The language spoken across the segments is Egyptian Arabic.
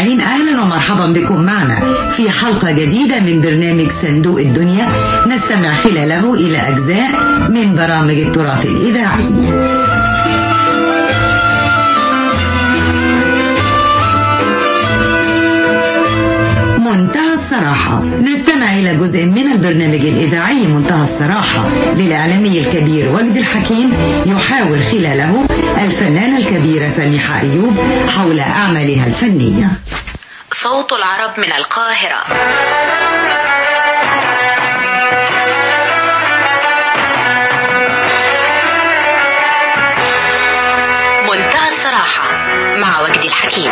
مستمعين أهلا ومرحبا بكم معنا في حلقة جديدة من برنامج صندوق الدنيا نستمع خلاله إلى أجزاء من برامج التراث الإذاعي منتهى الصراحة نستمع إلى جزء من البرنامج الإذاعي منتهى الصراحة للإعلامي الكبير وجد الحكيم يحاور خلاله الفنانة الكبيرة سميحة أيوب حول أعمالها الفنية صوت العرب من القاهرة منتهى الصراحة مع وجدي الحكيم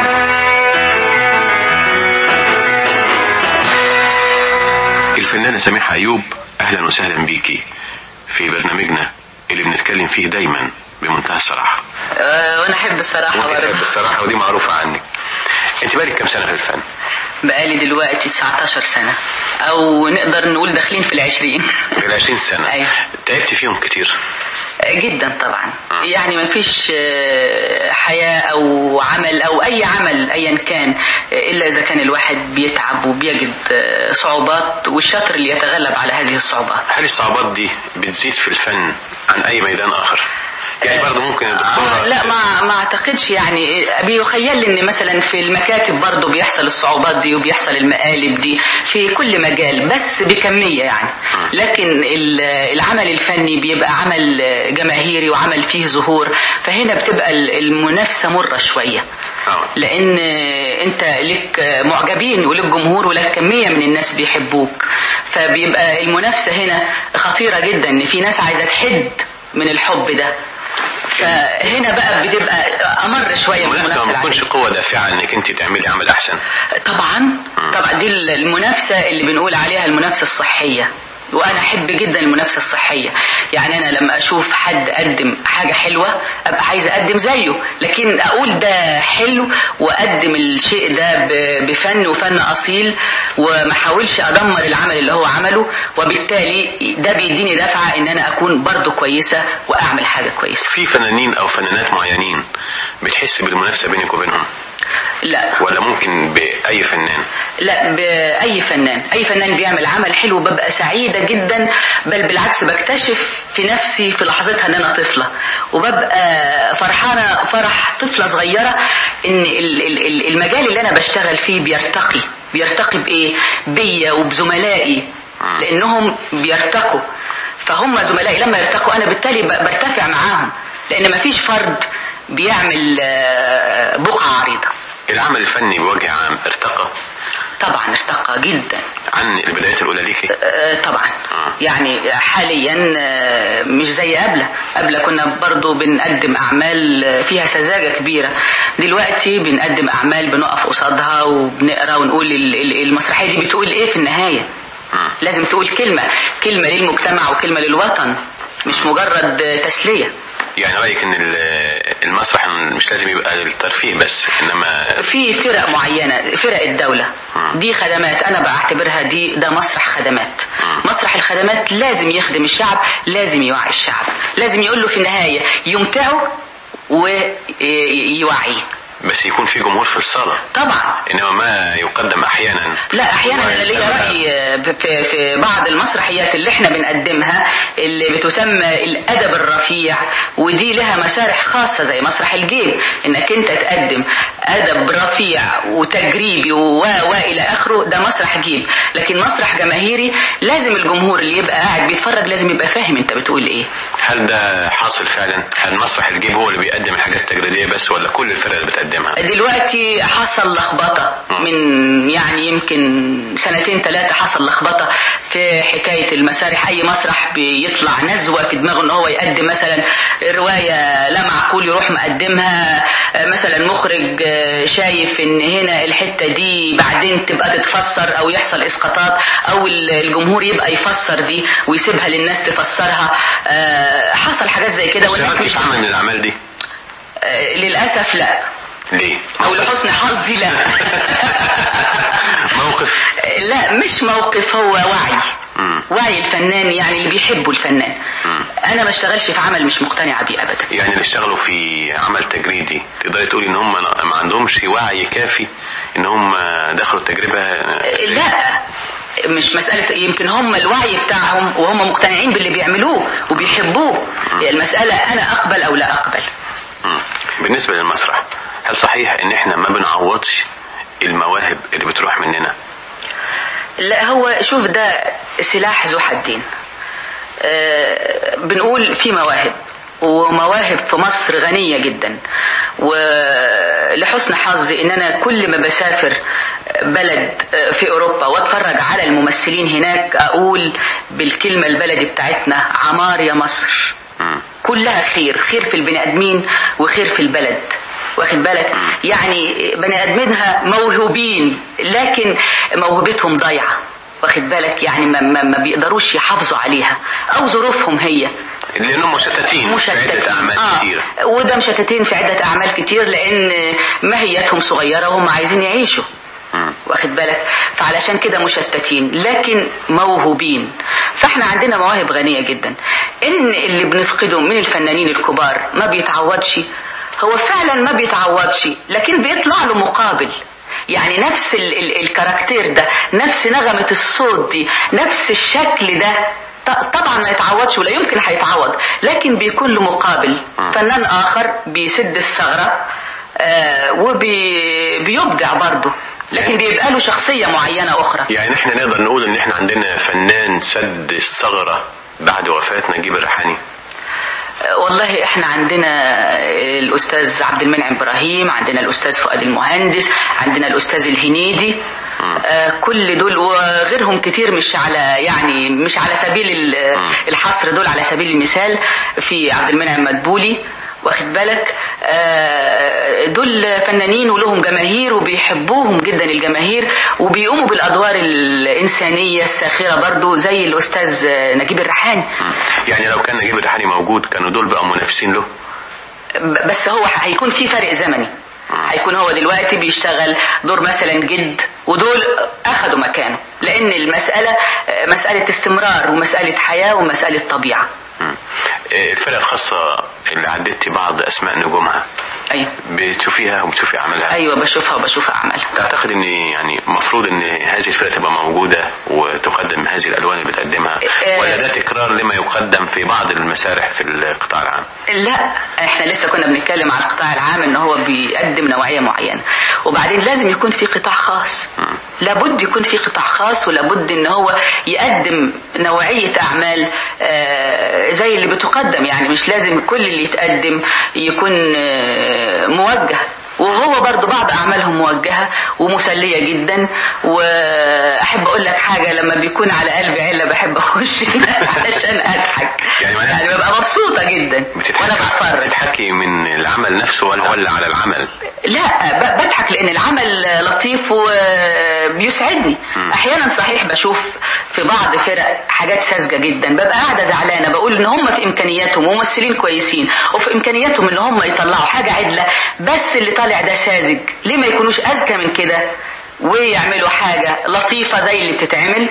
الفنانة سميحة أيوب أهلا وسهلا بيكي في برنامجنا اللي بنتكلم فيه دايما بمنتهى الصراحة أه وانا احب الصراحه وانت برضه تحب الصراحة ودي معروفة عنك انت بالك كام سنة في الفن بقالي دلوقتي 19 سنه او نقدر نقول داخلين في العشرين غير 20 سنة أيوة. تعبت فيهم كتير جدا طبعا يعني ما فيش آه، حياة او عمل او اي عمل ايا كان آه، الا اذا كان الواحد بيتعب وبيجد آه، صعوبات والشاطر اللي يتغلب على هذه الصعوبات هل الصعوبات دي بتزيد في الفن عن أي ميدان آخر يعني برضه ممكن الدكتورة آه لا ما ما اعتقدش يعني بيخيل لي ان مثلا في المكاتب برضه بيحصل الصعوبات دي وبيحصل المقالب دي في كل مجال بس بكميه يعني لكن ال- العمل الفني بيبقى عمل جماهيري وعمل فيه ظهور فهنا بتبقى ال- المنافسه مره شويه آه. لان انت لك معجبين ولك جمهور ولك كميه من الناس بيحبوك فبيبقى المنافسه هنا خطيره جدا ان في ناس عايزه تحد من الحب ده فهنا بقى بتبقى امر شويه من المنافسة ما المنافسه بتكونش العادية. قوة دافعة انك انت تعملي عمل احسن طبعا طبعا دي المنافسه اللي بنقول عليها المنافسه الصحيه وانا احب جدا المنافسه الصحيه يعني انا لما اشوف حد قدم حاجه حلوه ابقى عايز اقدم زيه لكن اقول ده حلو واقدم الشيء ده ب- بفن وفن اصيل وما احاولش ادمر العمل اللي هو عمله وبالتالي ده بيديني دفعه ان انا اكون برضو كويسه واعمل حاجه كويسه في فنانين او فنانات معينين بتحس بالمنافسة بينك وبينهم لا ولا ممكن بأي فنان لا بأي فنان أي فنان بيعمل عمل حلو ببقى سعيدة جدا بل بالعكس بكتشف في نفسي في لحظتها ان انا طفلة وببقى فرحانة فرح طفلة صغيرة ان ال- ال- ال- المجال اللي انا بشتغل فيه بيرتقي بيرتقي بايه بيا وبزملائي لانهم بيرتقوا فهم زملائي لما يرتقوا انا بالتالي ب- برتفع معاهم لان مفيش فرد بيعمل آه، بقعة عريضة العمل الفني بوجه عام ارتقى طبعا ارتقى جدا عن البدايات الأولى ليكي آه، طبعا يعني حاليا آه، مش زي قبل قبل كنا برضو بنقدم اعمال آه، فيها سذاجه كبيره دلوقتي بنقدم اعمال بنقف قصادها وبنقرا ونقول ال- ال- المسرحيه دي بتقول ايه في النهايه لازم تقول كلمه كلمه للمجتمع وكلمه للوطن مش مجرد آه، تسليه يعني رأيك ان ال- المسرح مش لازم يبقى للترفيه بس انما في فرق معينة فرق الدولة دي خدمات أنا بعتبرها دي ده مسرح خدمات مسرح الخدمات لازم يخدم الشعب لازم يوعي الشعب لازم يقول له في النهاية يمتعه ويوعيه بس يكون في جمهور في الصالة طبعا انما ما يقدم احيانا لا احيانا انا ليا راي في, في بعض المسرحيات اللي احنا بنقدمها اللي بتسمى الادب الرفيع ودي لها مسارح خاصه زي مسرح الجيب انك انت تقدم ادب رفيع وتجريبي و و الى اخره ده مسرح جيب لكن مسرح جماهيري لازم الجمهور اللي يبقى قاعد بيتفرج لازم يبقى فاهم انت بتقول ايه هل ده حاصل فعلا هل مسرح الجيب هو اللي بيقدم الحاجات التجريدية بس ولا كل الفرق اللي بتقدمها دلوقتي حصل لخبطة من يعني يمكن سنتين ثلاثة حصل لخبطة في حكاية المسارح أي مسرح بيطلع نزوة في دماغه إن هو يقدم مثلا رواية لا معقول يروح مقدمها مثلا مخرج شايف إن هنا الحتة دي بعدين تبقى تتفسر أو يحصل إسقاطات أو الجمهور يبقى يفسر دي ويسيبها للناس تفسرها حصل حاجات زي كده والناس اشتغلت مش في عمل من الأعمال دي للأسف لا ليه؟ او لحسن حظي لا موقف لا مش موقف هو وعي مم. وعي الفنان يعني اللي بيحبه الفنان انا ما اشتغلش في عمل مش مقتنعه بيه ابدا يعني اللي اشتغلوا في عمل تجريدي تقدري تقولي ان هم ما عندهمش وعي كافي ان هم دخلوا التجربة لا مش مسألة يمكن هم الوعي بتاعهم وهم مقتنعين باللي بيعملوه وبيحبوه المسألة أنا أقبل أو لا أقبل مم. بالنسبة للمسرح هل صحيح ان احنا ما بنعوضش المواهب اللي بتروح مننا لا هو شوف ده سلاح ذو حدين آه، بنقول في مواهب ومواهب في مصر غنية جدا ولحسن حظي ان انا كل ما بسافر بلد في اوروبا واتفرج على الممثلين هناك اقول بالكلمة البلدي بتاعتنا عمار يا مصر مم. كلها خير خير في البني ادمين وخير في البلد واخد بالك يعني بني ادمينها موهوبين لكن موهبتهم ضايعه واخد بالك يعني ما, ما, ما بيقدروش يحافظوا عليها او ظروفهم هي لانهم مشتتين في عدة اعمال كتيرة آه وده مشتتين في عدة أعمال كتير لأن ماهيتهم صغيرة وهم عايزين يعيشوا مم. واخد بالك فعلشان كده مشتتين لكن موهوبين فاحنا عندنا مواهب غنية جدا ان اللي بنفقده من الفنانين الكبار ما بيتعوضش هو فعلا ما بيتعوضش لكن بيطلع له مقابل يعني نفس ال ال الكاركتير ده نفس نغمة الصوت دي نفس الشكل ده ط- طبعا ما يتعوضش ولا يمكن هيتعوض لكن بيكون له مقابل فنان اخر بيسد الثغرة آه وبيبدع برضه لكن بيبقى له شخصية معينة أخرى يعني احنا نقدر نقول ان احنا عندنا فنان سد الثغرة بعد وفاة نجيب الريحاني والله احنا عندنا الاستاذ عبد المنعم ابراهيم عندنا الاستاذ فؤاد المهندس عندنا الاستاذ الهنيدي آه كل دول وغيرهم كتير مش على يعني مش على سبيل ال- الحصر دول على سبيل المثال في عبد المنعم مدبولي واخد بالك آه، دول فنانين ولهم جماهير وبيحبوهم جدا الجماهير وبيقوموا بالادوار الانسانيه الساخره برضو زي الاستاذ نجيب الريحاني يعني لو كان نجيب الريحاني موجود كانوا دول بقى منافسين له بس هو هيكون في فرق زمني هيكون هو دلوقتي بيشتغل دور مثلا جد ودول اخدوا مكانه لان المسألة آه، مسألة استمرار ومسألة حياة ومسألة طبيعة مم. آه، الفرقة الخاصة اللي عدتي بعض اسماء نجومها ايوه بتشوفيها وبتشوفي اعمالها ايوه بشوفها وبشوف اعمالها تعتقد ان يعني المفروض ان هذه الفرقه تبقى موجوده وتقدم هذه الالوان اللي بتقدمها آه. ولا ده تكرار لما يقدم في بعض المسارح في القطاع العام لا احنا لسه كنا بنتكلم عن القطاع العام ان هو بيقدم نوعية معينة وبعدين لازم يكون في قطاع خاص لابد يكون في قطاع خاص ولابد ان هو يقدم نوعية اعمال آه، زي اللي بتقدم يعني مش لازم كل اللي يتقدم يكون آه، موجه وهو برضو بعض اعمالهم موجهة ومسلية جدا واحب اقول لك حاجة لما بيكون على قلبي علة بحب اخش علشان اضحك يعني معناها- يعني ببقى مبسوطة جدا وانا بتضحكي بتفرج بتضحكي من العمل نفسه ولا ولا على العمل لا ب- بضحك لان العمل لطيف وبيسعدني احيانا صحيح بشوف في بعض فرق حاجات ساذجه جدا ببقى قاعده زعلانه بقول ان هم في امكانياتهم ممثلين كويسين وفي امكانياتهم ان هم يطلعوا حاجه عدله بس اللي طالع ده ساذج ليه ما يكونوش اذكى من كده ويعملوا حاجه لطيفه زي اللي بتتعمل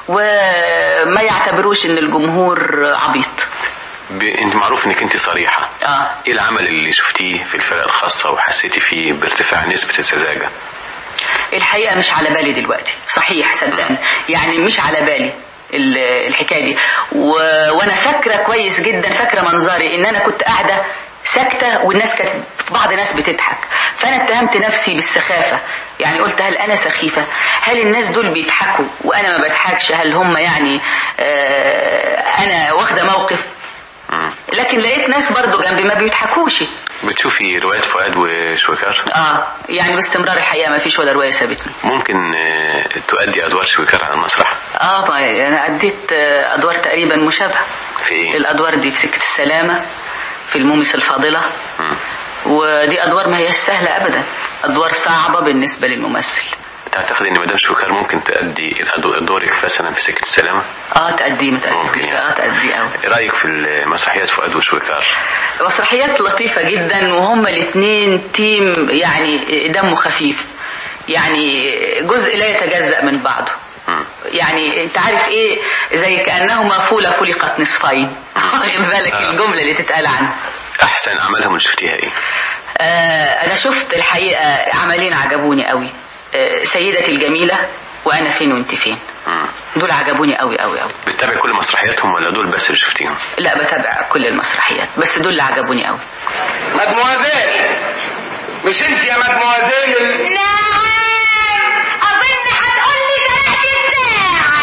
وما يعتبروش ان الجمهور عبيط ب... انت معروف انك انت صريحه اه ايه العمل اللي شفتيه في الفرق الخاصه وحسيتي فيه بارتفاع نسبه السذاجه الحقيقة مش على بالي دلوقتي صحيح صدقني يعني مش على بالي ال- الحكاية دي و... وانا فاكرة كويس جدا فاكرة منظري ان انا كنت قاعدة ساكتة والناس كانت بعض الناس بتضحك فانا اتهمت نفسي بالسخافة يعني قلت هل انا سخيفة هل الناس دول بيضحكوا وانا ما بضحكش هل هم يعني آه انا واخدة موقف لكن لقيت ناس برضو جنبي ما بيضحكوش بتشوفي روايات فؤاد وشويكار اه يعني باستمرار الحقيقة ما فيش ولا رواية سابتني ممكن آه، تؤدي ادوار شويكار على المسرح اه ما انا اديت آه، ادوار تقريبا مشابهه في ايه الادوار دي في سكه السلامه في المومس الفاضله مم. ودي ادوار ما هياش سهله ابدا ادوار صعبه بالنسبه للممثل تعتقد ان مدام شويكار ممكن تؤدي الأدو- دورك مثلا في سكه السلامه اه تأديه ممكن متأدي يعني. اه تأديه قوي إيه رايك في المسرحيات فؤاد وشويكار مسرحيات لطيفة جدا وهما الاثنين تيم يعني دمه خفيف يعني جزء لا يتجزأ من بعضه يعني انت عارف ايه زي كأنهما فولة فلقت نصفين واخد بالك آه. الجملة اللي تتقال عنها احسن اعمالهم اللي شفتيها ايه آه انا شفت الحقيقة عملين عجبوني قوي آه، سيدتي الجميلة وأنا فين وأنت فين دول عجبوني قوي قوي قوي بتتابع كل مسرحياتهم ولا دول بس اللي شفتيهم لا بتابع كل المسرحيات بس دول اللي عجبوني قوي مدموازيل مش انت يا مدموازيل نعم أظن هتقول لي سرقت الساعة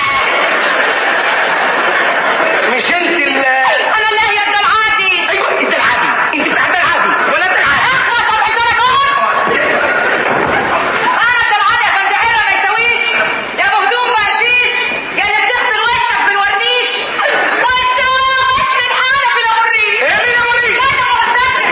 مش انت اللي أنا اللي هي العادي ايوه انت العادي انت بتحب العادي ولا انت العادي اخلص طب انت رجل انا العادي يا فندعيرة ما يسويش يا ابو هدوم بقشيش يا اللي بتغسل وشك بالورنيش وش وش من حنفي لابوريش ايه مين يا موريش؟ لا ده مؤسسة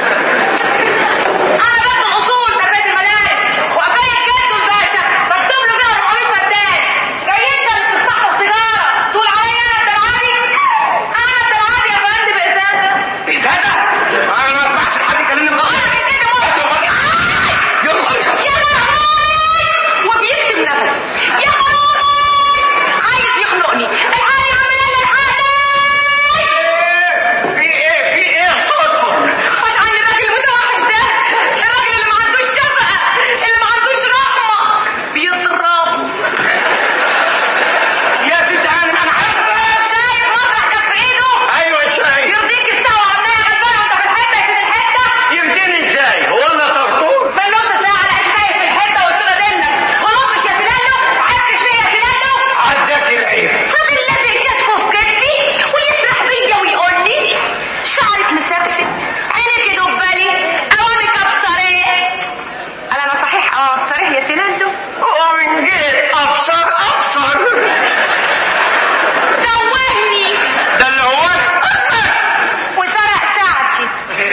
انا بس الاصول تربية المدارس وقفاية جد الباشا بكتب له بيها 400 فدان جاي انت اللي بتستحضر سيجارة تقول عليا انا الدلعادي انا الدلعادي يا فندم بإزازة ازازه انا ما اسمعش حد يكلمني من وانا من كده ممكن يلا يا لهوي وبيكتم نفسه يا خرابي عايز يخنقني الحقني يا عم لالا الحقني في ايه في ايه صوتك خش عني الراجل المتوحش ده الراجل اللي ما عندوش شفقة اللي ما عندوش رحمة بيضرب يا ست هانم انا عارف شايف مطرح كان في ايده ايوه شايف يرضيك استوى عمال غلبان وانت في الحتة يا سيد الحتة يمكن ازاي هو انا طرطور من نص ساعة لقيت خايف في الحتة وقلت له دلك خلاص يا سلالو عكش فيا يا سلالو عداك العيب فضل لازق كتفه في كتفي ويسرح بيا ويقول لي شعرك مسبسب عينك دبالي قوامك ابصريه قال انا صحيح اه ابصريه يا سلالو ومن جيت ابصر ابصر توهني ده اللي هو أنا. وسرق ساعتي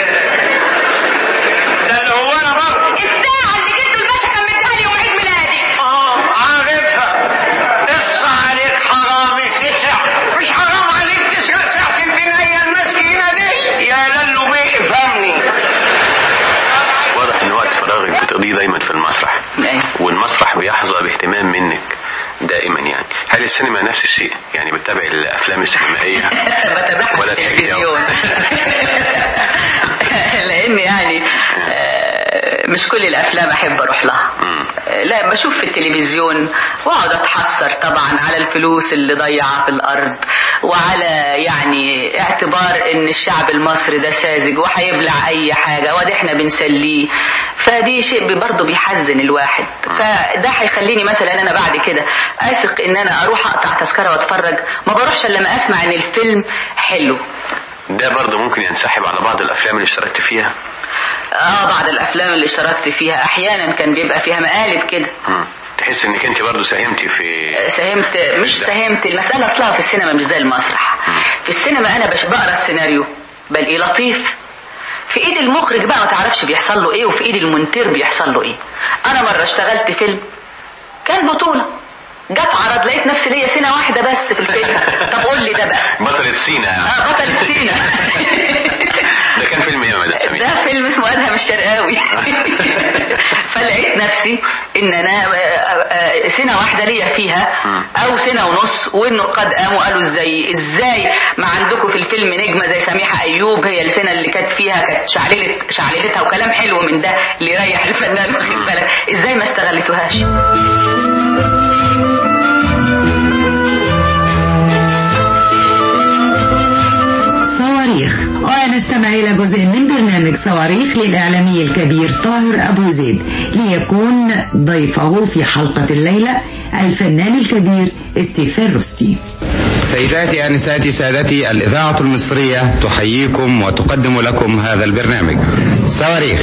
ده اللي هو انا برضه الساعة اللي جده الباشا كان مديها لي يوم عيد ميلادي اه عارفها اخصى عليك حرامي تسع مش حرام عليك تسرق ساعة البنية المسكينة دي يا للو بيه افهمني واضح ان وقت فراغك بتقضيه دايما في المسرح أيوة. والمسرح بيحظى باهتمام منك دائما يعني هل السينما نفس الشيء يعني بتتابع الافلام السينمائيه بتابعها ولا في التلفزيون لان يعني آه، مش كل الافلام احب اروح لها آه، لا بشوف في التلفزيون واقعد اتحسر طبعا على الفلوس اللي ضيعها في الارض وعلى يعني اعتبار ان الشعب المصري ده ساذج وهيبلع اي حاجه وادي احنا بنسليه فدي شيء برضه بيحزن الواحد فده هيخليني مثلا انا بعد كده اثق ان انا اروح اقطع تذكره واتفرج ما بروحش الا لما اسمع ان الفيلم حلو ده برضه ممكن ينسحب على بعض الافلام اللي اشتركت فيها اه بعض الافلام اللي اشتركت فيها احيانا كان بيبقى فيها مقالب كده مم. تحس انك انت برضه ساهمتي في ساهمت مش ده. ساهمت المسألة أصلها في السينما مش زي المسرح في السينما أنا بش بقرا السيناريو بلاقيه لطيف في ايد المخرج بقى ما تعرفش بيحصل له ايه وفي ايد المونتير بيحصل له ايه انا مرة اشتغلت فيلم كان بطولة جت عرض لقيت نفسي ليا سنة واحدة بس في الفيلم طب قول لي ده بقى بطلة سينا يعني اه بطلة سينا ده كان فيلم ايه يا مدام سمير؟ ده فيلم اسمه ادهم الشرقاوي فلقيت نفسي ان انا آه، آه، سنه واحده ليا فيها او سنه ونص والنقاد قاموا قالوا ازاي ازاي ما عندكم في الفيلم نجمه زي سميحه ايوب هي السنه اللي كانت فيها كانت شعللت شعللتها وكلام حلو من ده اللي يريح الفنان واخد بالك ازاي ما استغلتوهاش صواريخ ونستمع إلى جزء من برنامج صواريخ للإعلامي الكبير طاهر أبو زيد ليكون ضيفه في حلقة الليلة الفنان الكبير ستيفان روستي سيداتي انساتي سادتي الاذاعه المصريه تحييكم وتقدم لكم هذا البرنامج صواريخ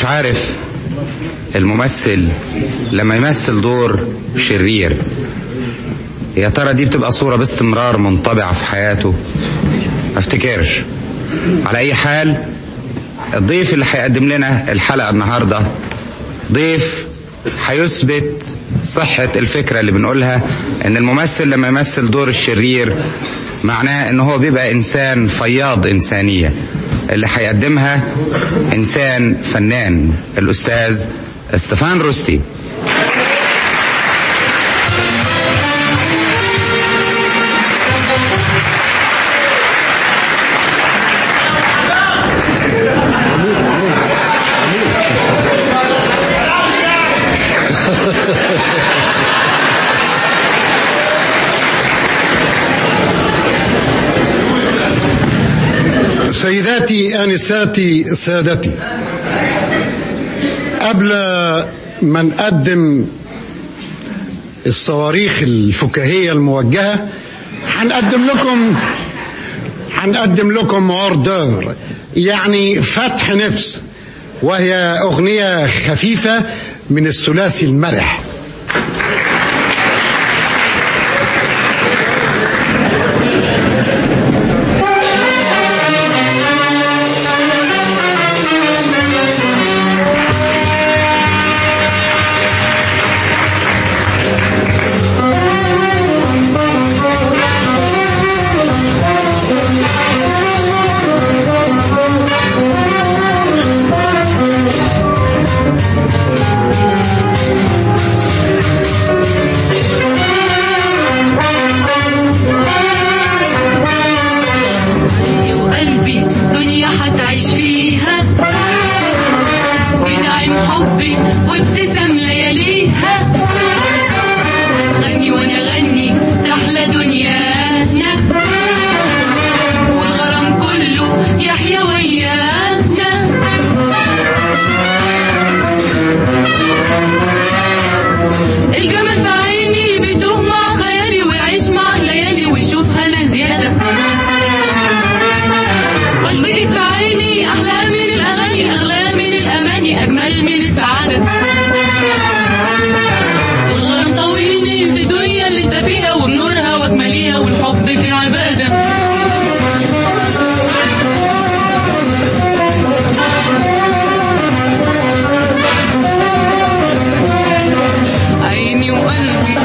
عارف الممثل لما يمثل دور شرير يا ترى دي بتبقى صورة باستمرار منطبعة في حياته ما افتكرش على اي حال الضيف اللي هيقدم لنا الحلقة النهاردة ضيف هيثبت صحة الفكرة اللي بنقولها ان الممثل لما يمثل دور الشرير معناه ان هو بيبقى انسان فياض انسانية اللي هيقدمها انسان فنان الاستاذ استفان روستي سيداتي آنساتي سادتي قبل ما نقدم الصواريخ الفكاهية الموجهة هنقدم لكم هنقدم لكم اوردر يعني فتح نفس وهي أغنية خفيفة من الثلاثي المرح وقلبي دنيا هتعيش فيها ونعيم حبي وابتسام لياليها غني وانا غني تحلى دنيانا والغرام كله يحيا ويانا الجمال في عيني بيتوه مع خيالي ويعيش مع الليالي ويشوفها انا زياده قلبي في عيني أحلى من الأغاني أغلى من الأماني أجمل من السعادة والغرام طويني في الدنيا اللي انت فيها وبنورها واجماليها والحب في عبادة عيني وقلبي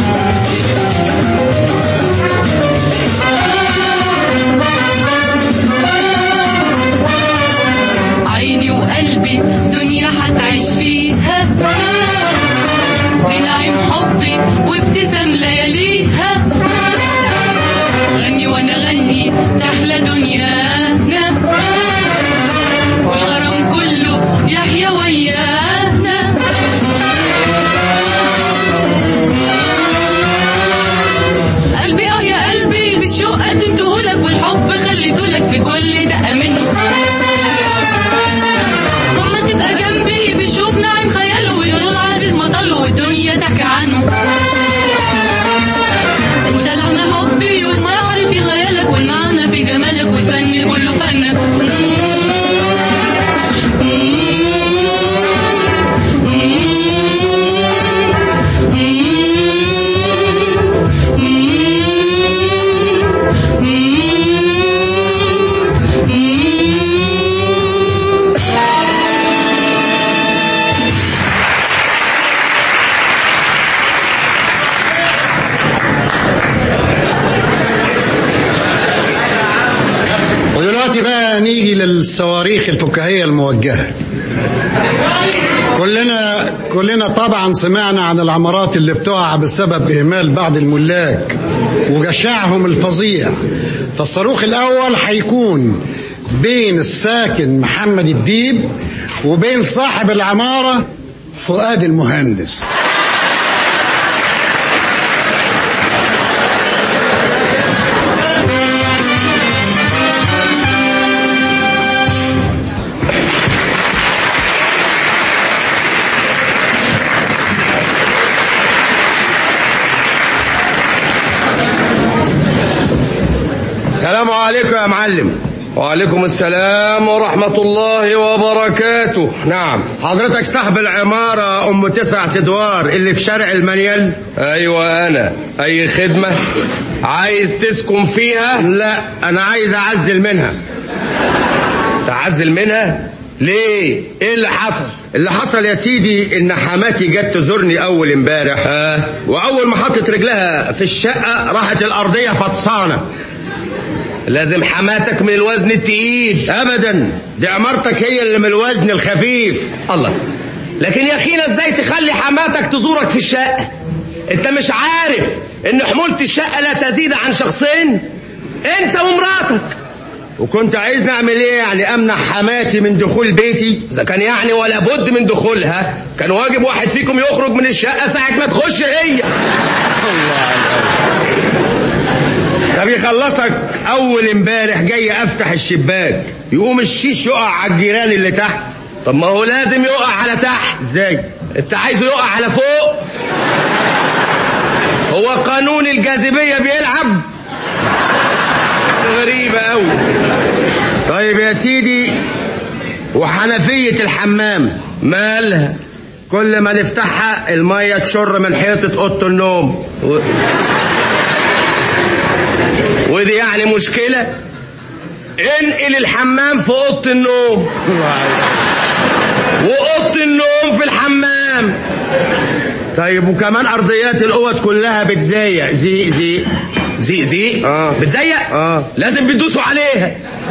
عيني وقلبي دنيا هتعيش فيها بنعيم حبي وابتسام لياليها غني وانا غني تحلى دنيانا والغرام كله يحيا ويانا قلبي اه يا قلبي بالشوق قدمتهولك والحب خليتهولك في كل دقة منه لما تبقى جنبي بيشوف نعيم خياله ويقول عزيز مطله والدنيا تحكي عنه ودلعنا حبي والمعرف في خيالك والمعنى في جمالك والفن كله فنك ودلوقتي بقى نيجي للصواريخ الفكاهية الموجهة كلنا كلنا طبعا سمعنا عن العمارات اللي بتقع بسبب إهمال بعض الملاك وجشعهم الفظيع فالصاروخ الأول هيكون بين الساكن محمد الديب وبين صاحب العمارة فؤاد المهندس السلام عليكم يا معلم وعليكم السلام ورحمة الله وبركاته نعم حضرتك صاحب العمارة أم تسعة أدوار اللي في شارع المنيل أيوة أنا أي خدمة عايز تسكن فيها لا أنا عايز أعزل منها تعزل منها ليه ايه اللي حصل اللي حصل يا سيدي ان حماتي جت تزورني اول امبارح آه. واول ما حطت رجلها في الشقه راحت الارضيه فطسانه لازم حماتك من الوزن التقيل ابدا دي عمارتك هي اللي من الوزن الخفيف الله لكن يا اخينا ازاي تخلي حماتك تزورك في الشقه انت مش عارف ان حمولة الشقه لا تزيد عن شخصين انت ومراتك وكنت عايز نعمل ايه يعني امنع حماتي من دخول بيتي اذا كان يعني ولا بد من دخولها كان واجب واحد فيكم يخرج من الشقه ساعه ما تخش هي طب يخلصك اول امبارح جاي افتح الشباك يقوم الشيش يقع على الجيران اللي تحت طب ما هو لازم يقع على تحت ازاي انت عايزه يقع على فوق هو قانون الجاذبيه بيلعب غريبه قوي طيب يا سيدي وحنفيه الحمام مالها كل ما نفتحها الميه تشر من حيطه اوضه النوم و... ودي يعني مشكله انقل الحمام في اوضه النوم واوضه النوم في الحمام طيب وكمان ارضيات الاوض كلها بتزيق زي زي زي زي آه. بتزيق آه. لازم بتدوسوا عليها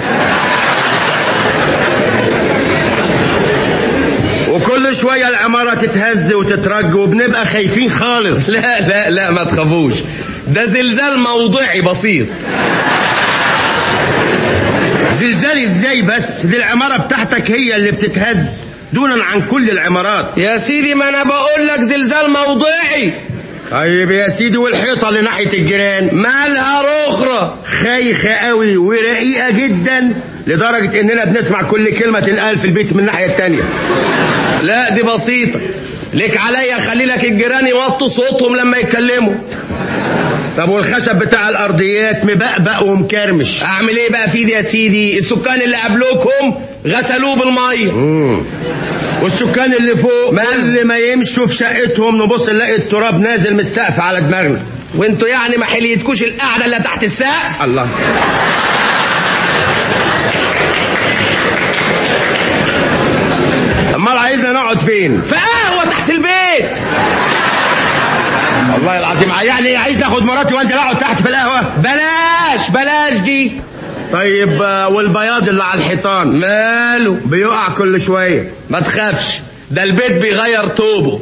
وكل شويه العماره تتهز وتترج وبنبقى خايفين خالص لا لا لا ما تخافوش ده زلزال موضعي بسيط زلزال ازاي بس دي العماره بتاعتك هي اللي بتتهز دونا عن كل العمارات يا سيدي ما انا بقول لك زلزال موضعي طيب يا سيدي والحيطه اللي ناحيه الجيران مالها رخرة خايخه قوي ورقيقه جدا لدرجه اننا بنسمع كل كلمه تنقال في البيت من الناحيه التانيه لا دي بسيطة ليك عليا خلي لك الجيران يوطوا صوتهم لما يتكلموا طب والخشب بتاع الارضيات مبقبق ومكرمش اعمل ايه بقى في ايدي يا سيدي السكان اللي قبلوكم غسلوه بالميه والسكان اللي فوق مال؟ كل ما يمشوا في شقتهم نبص نلاقي التراب نازل من السقف على دماغنا وانتوا يعني ما حليتكوش القعده اللي تحت السقف الله امال عايزنا نقعد فين في قهوه تحت البيت والله العظيم يعني عايز ناخد مراتي وانزل اقعد تحت في القهوه بلاش بلاش دي طيب آه، والبياض اللي على الحيطان ماله بيقع كل شويه ما تخافش ده البيت بيغير طوبه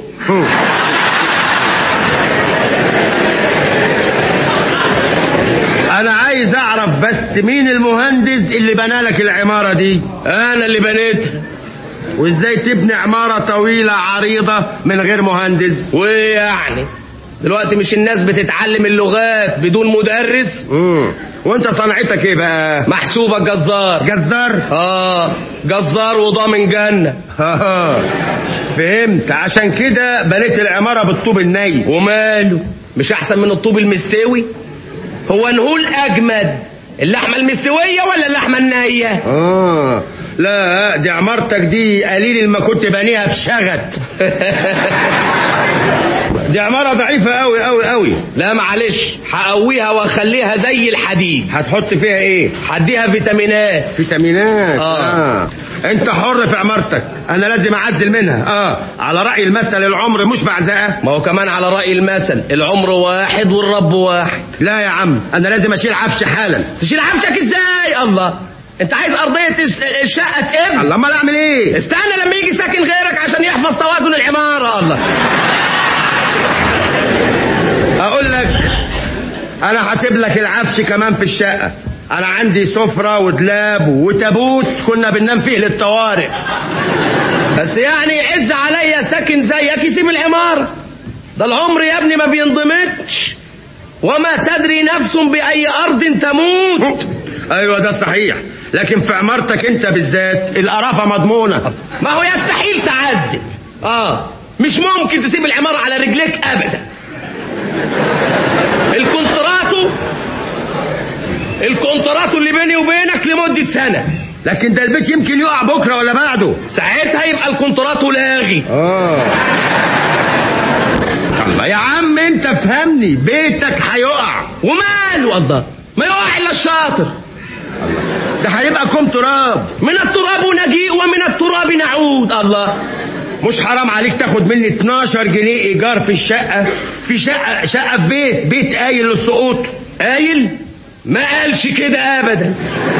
انا عايز اعرف بس مين المهندس اللي بنى لك العماره دي انا اللي بنيتها وازاي تبني عماره طويله عريضه من غير مهندس وايه يعني دلوقتي مش الناس بتتعلم اللغات بدون مدرس امم وانت صنعتك ايه بقى محسوبة جزار جزار اه جزار وضامن جنة آه، فهمت عشان كده بنيت العماره بالطوب الني وماله مش احسن من الطوب المستوي هو نقول اجمد اللحمة المستوية ولا اللحمة النية اه لا دي عمارتك دي قليل ما كنت بانيها بشغت دي عمارة ضعيفة قوي قوي قوي لا معلش هقويها واخليها زي الحديد هتحط فيها ايه هديها فيتامينات فيتامينات آه. آه. انت حر في عمارتك انا لازم اعزل منها اه على رأي المثل العمر مش بعزقة ما هو كمان على رأي المثل العمر واحد والرب واحد لا يا عم انا لازم اشيل عفش حالا تشيل عفشك ازاي الله انت عايز ارضية الس- الشقة تقب الله امال اعمل ايه استنى لما يجي ساكن غيرك عشان يحفظ توازن العمارة الله اقول لك انا هسيب لك العفش كمان في الشقة انا عندي سفرة ودلاب وتابوت كنا بننام فيه للطوارئ بس يعني يعز عليا ساكن زيك يسيب العمارة ده العمر يا ابني ما بينضمتش وما تدري نفس بأي أرض تموت ايوه ده صحيح لكن في عمارتك انت بالذات القرافة مضمونة ما هو يستحيل تعزل اه مش ممكن تسيب العمارة على رجليك أبدا الكونتراتو الكونترات اللي بيني وبينك لمدة سنة لكن ده البيت يمكن يقع بكره ولا بعده ساعتها يبقى الكونترات لاغي اه الله يا عم انت فهمني بيتك هيقع وماله الله ما يقع الا الشاطر ده هيبقى كوم تراب من التراب نجيء ومن التراب نعود الله مش حرام عليك تاخد مني 12 جنيه ايجار في الشقه في شقه شقه في بيت بيت قايل للسقوط قايل ما قالش كده ابدا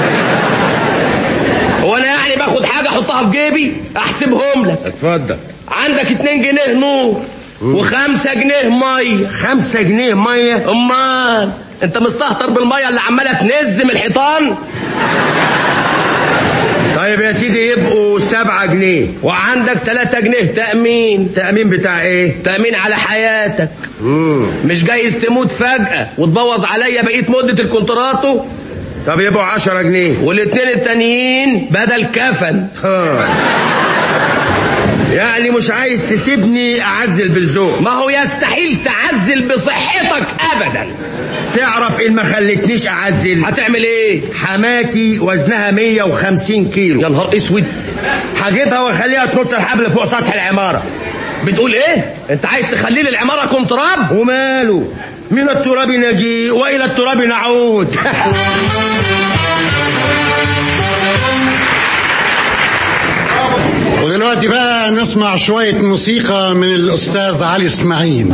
هو انا يعني باخد حاجه احطها في جيبي احسبهم لك اتفضل عندك 2 جنيه نور وخمسة جنيه ميه خمسة جنيه ميه امال انت مستهتر بالميه اللي عماله تنزم الحيطان طيب يا سيدي يبقوا سبعة جنيه وعندك 3 جنيه تأمين تأمين بتاع ايه تأمين على حياتك مم. مش جايز تموت فجأة وتبوظ عليا بقية مدة الكونتراتو طب يبقوا عشرة جنيه والاتنين التانيين بدل كفن ها. يعني مش عايز تسيبني اعزل بالذوق ما هو يستحيل تعزل بصحتك ابدا تعرف ان ما خلتنيش اعزل هتعمل ايه حماتي وزنها 150 كيلو يا نهار اسود هجيبها واخليها تنط الحبل فوق سطح العماره بتقول ايه انت عايز تخلي لي العماره كونتراب وماله من التراب نجي والى التراب نعود ودلوقتي بقى نسمع شوية موسيقى من الأستاذ علي إسماعيل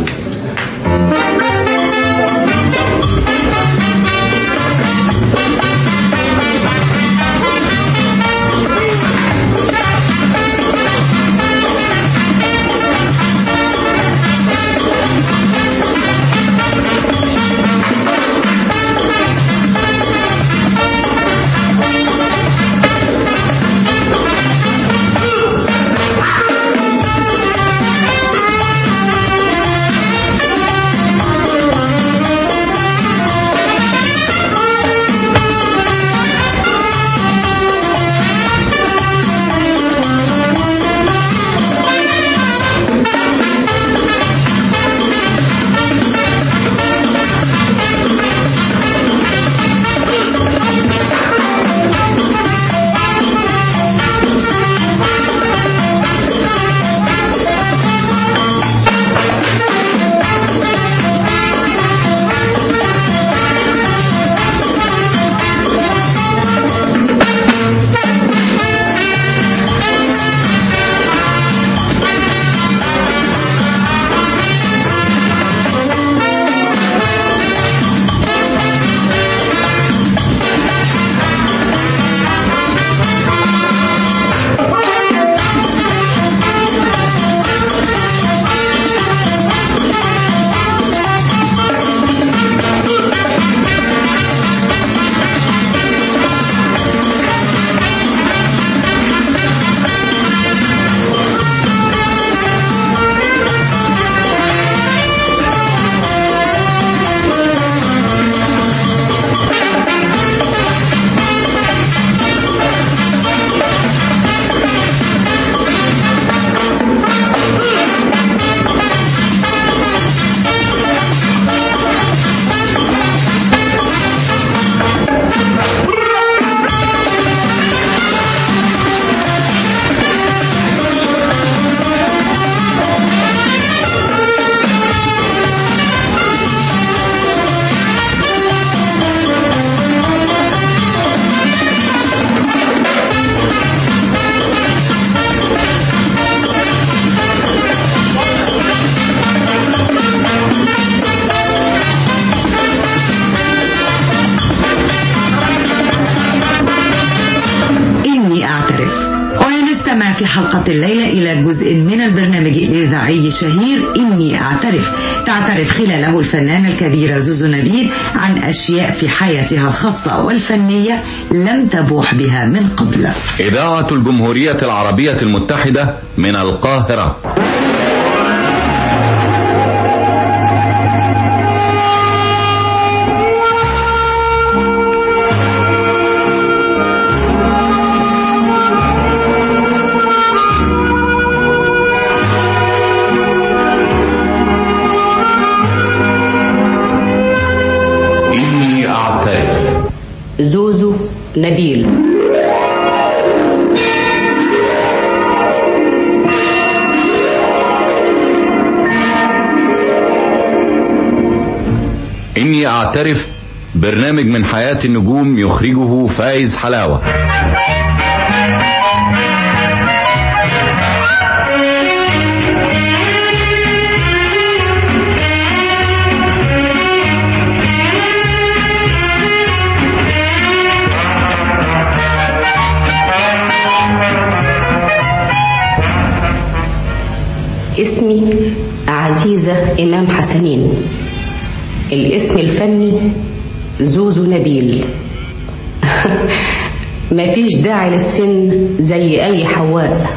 إني أعترف ونستمع في حلقة الليلة إلى جزء من البرنامج الإذاعي الشهير إني أعترف تعترف خلاله الفنانة الكبيرة زوزو نبيل عن أشياء في حياتها الخاصة والفنية لم تبوح بها من قبل إذاعة الجمهورية العربية المتحدة من القاهرة إني أعترف زوزو نبيل إني أعترف برنامج من حياة النجوم يخرجه فايز حلاوة اسمي عزيزة إمام حسنين الاسم الفني زوزو نبيل مفيش داعي للسن زي أي حواء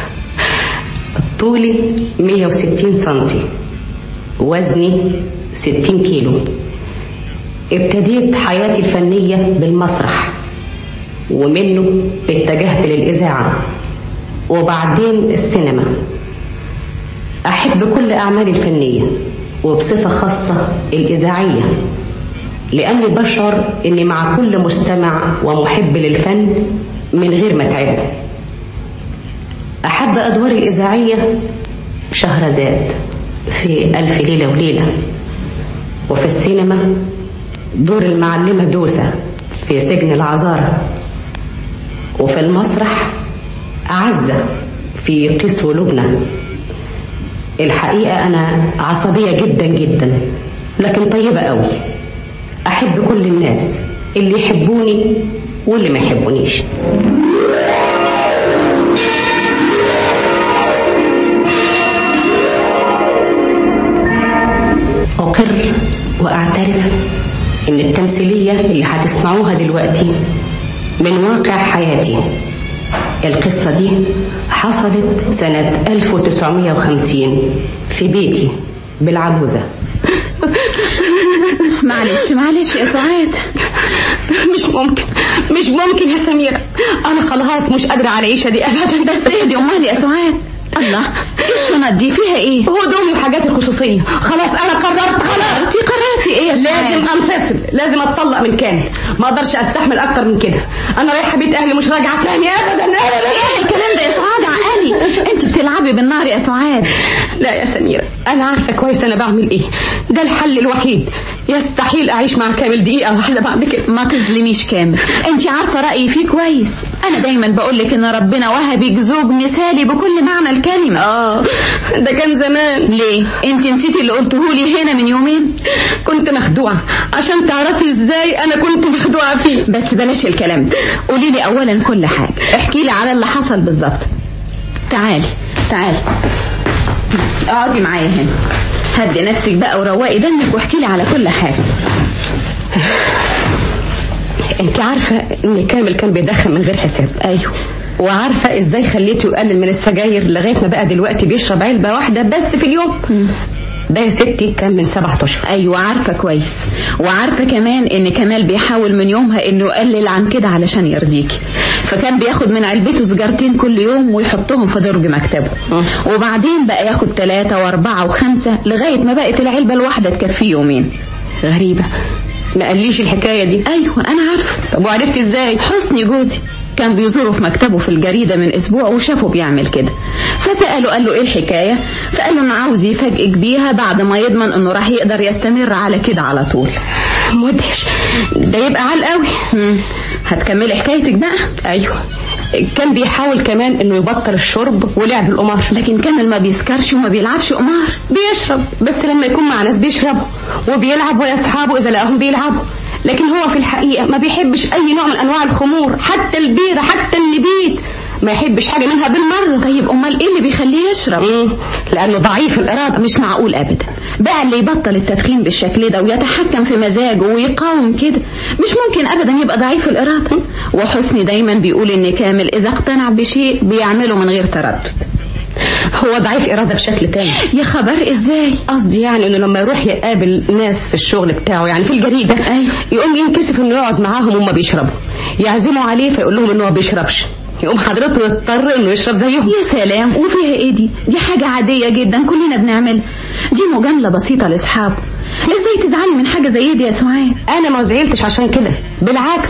طولي 160 سنتي وزني 60 كيلو ابتديت حياتي الفنية بالمسرح ومنه اتجهت للإذاعة وبعدين السينما أحب كل أعمالي الفنية وبصفة خاصة الإذاعية لأني بشعر أني مع كل مستمع ومحب للفن من غير ما أتعبه أحب أدوار الإذاعية شهرزاد في ألف ليلة وليلة وفي السينما دور المعلمة دوسة في سجن العذارى وفي المسرح عزة في قيس ولبنى الحقيقة أنا عصبية جدا جدا لكن طيبة قوي أحب كل الناس اللي يحبوني واللي ما يحبونيش أقر وأعترف إن التمثيلية اللي هتسمعوها دلوقتي من واقع حياتي القصة دي حصلت سنة 1950 في بيتي بالعجوزة معلش معلش يا سعاد مش ممكن مش ممكن يا سميرة أنا خلاص مش قادرة على العيشة دي أبدا بس اهدي أمال يا سعاد الله ايه الشنط دي فيها ايه هدومي وحاجاتي الخصوصية خلاص أنا قررت خلاص انت قررتي ايه يا سعاد لازم انفصل لازم اتطلق من كامل ما اقدرش استحمل اكتر من كده انا رايحه بيت اهلي مش راجعه تاني ابدا ابدا ايه الكلام ده يا سعاد عقلي انت بتلعبي بالنار يا سعاد لا يا سميرة انا عارفه كويس انا بعمل ايه ده الحل الوحيد يستحيل اعيش مع كامل دقيقه واحده بعد كده ما تظلميش كامل انت عارفه رايي فيه كويس انا دايما بقول لك ان ربنا وهبك زوج مثالي بكل معنى الكلمه اه ده كان زمان ليه انت نسيتي اللي قلته لي هنا من يومين كنت مخدوعه عشان تعرفي ازاي انا كنت مخدوعه فيه بس بلاش الكلام ده قولي لي اولا كل حاجه احكي لي على اللي حصل بالظبط تعالي تعالي اقعدي معايا هنا هدي نفسك بقى وروقي دمك واحكي لي على كل حاجه انت عارفه ان كامل كان بيدخن من غير حساب ايوه وعارفه ازاي خليته يقلل من السجاير لغايه ما بقى دلوقتي بيشرب علبه واحده بس في اليوم ده يا ستي كان من سبعة اشهر ايوه عارفه كويس وعارفه كمان ان كمال بيحاول من يومها انه يقلل عن كده علشان يرضيكي فكان بياخد من علبته سجارتين كل يوم ويحطهم في درج مكتبه وبعدين بقى ياخد ثلاثة واربعة وخمسة لغاية ما بقت العلبة الواحدة تكفيه يومين غريبة ما قاليش الحكاية دي ايوه انا عارفة طب وعرفتي ازاي حسني جوزي كان بيزوره في مكتبه في الجريدة من أسبوع وشافه بيعمل كده فسأله قال له إيه الحكاية فقال له إنه عاوز يفاجئك بيها بعد ما يضمن إنه راح يقدر يستمر على كده على طول مدهش ده يبقى عال قوي هتكملي حكايتك بقى أيوه كان بيحاول كمان انه يبطل الشرب ولعب القمار لكن كامل ما بيسكرش وما بيلعبش قمار بيشرب بس لما يكون مع ناس بيشربوا وبيلعب ويا اصحابه اذا لقاهم بيلعبوا لكن هو في الحقيقة ما بيحبش أي نوع من أنواع الخمور حتى البيرة حتى النبيت ما يحبش حاجة منها بالمرة طيب أمال إيه اللي بيخليه يشرب مم. لأنه ضعيف الإرادة مش معقول أبدا بقى اللي يبطل التدخين بالشكل ده ويتحكم في مزاجه ويقاوم كده مش ممكن أبدا يبقى ضعيف الإرادة وحسني دايما بيقول إن كامل إذا اقتنع بشيء بيعمله من غير تردد هو ضعيف إرادة بشكل تاني يا خبر إزاي قصدي يعني إنه لما يروح يقابل ناس في الشغل بتاعه يعني في الجريدة أيوه. يقوم ينكسف إنه يقعد معاهم وهم بيشربوا يعزموا عليه فيقول لهم إنه ما بيشربش يقوم حضرته يضطر إنه يشرب زيهم يا سلام وفيها إيه دي دي حاجة عادية جدا كلنا بنعملها دي مجاملة بسيطة لأصحابه ازاي تزعلي من حاجة زي دي يا سعاد انا ما زعلتش عشان كده بالعكس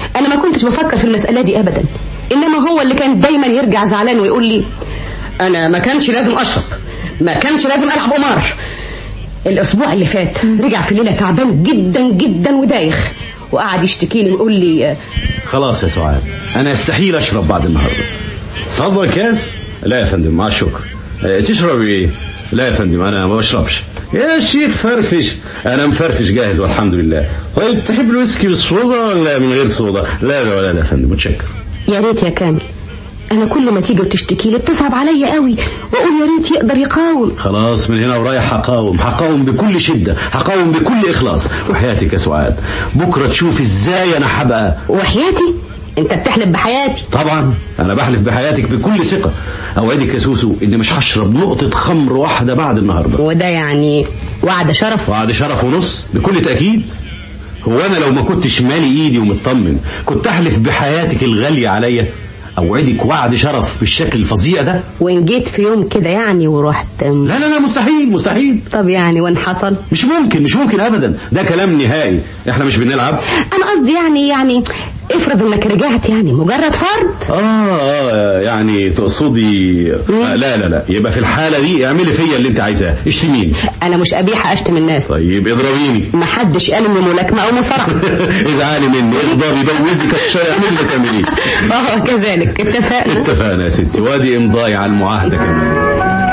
انا ما كنتش بفكر في المسألة دي ابدا انما هو اللي كان دايما يرجع زعلان ويقول لي انا ما كانش لازم اشرب ما كانش لازم العب قمار الاسبوع اللي فات رجع في ليله تعبان جدا جدا ودايخ وقعد يشتكي لي ويقول لي خلاص يا سعاد انا استحيل اشرب بعد النهارده تفضل كاس لا يا فندم مع الشكر آه، تشرب ايه لا يا فندم انا ما بشربش يا شيخ فرفش انا مفرفش جاهز والحمد لله طيب تحب الويسكي بالصودا ولا من غير صودا لا لا لا, لا يا فندم متشكر يا ريت يا كامل انا كل ما تيجي وتشتكي لي بتصعب عليا قوي واقول يا ريت يقدر يقاوم خلاص من هنا ورايح هقاوم هقاوم بكل شدة هقاوم بكل إخلاص وحياتك يا سعاد بكرة تشوف إزاي أنا هبقى وحياتي انت بتحلف بحياتي طبعا أنا بحلف بحياتك بكل ثقة أوعدك يا سوسو إني مش هشرب نقطة خمر واحدة بعد النهاردة وده يعني وعد شرف وعد شرف ونص بكل تأكيد هو أنا لو ما كنتش مالي إيدي ومطمن كنت أحلف بحياتك الغالية عليا أوعدك وعد شرف بالشكل الفظيع ده وان جيت في يوم كده يعني ورحت لا لا لا مستحيل مستحيل طب يعني وان حصل مش ممكن مش ممكن ابدا ده كلام نهائي احنا مش بنلعب انا قصدي يعني يعني افرض انك رجعت يعني مجرد فرد اه اه يعني تقصدي آه لا لا لا يبقى في الحالة دي اعملي فيا اللي انت عايزاه اشتميني انا مش قبيحة اشتم الناس طيب اضربيني محدش قال اني ملاكمة او مصارعة ازعلي مني اغضبي بوزك الشارع من اللي تعمليه اه كذلك اتفقنا اتفقنا يا ستي وادي امضائي على المعاهدة كمان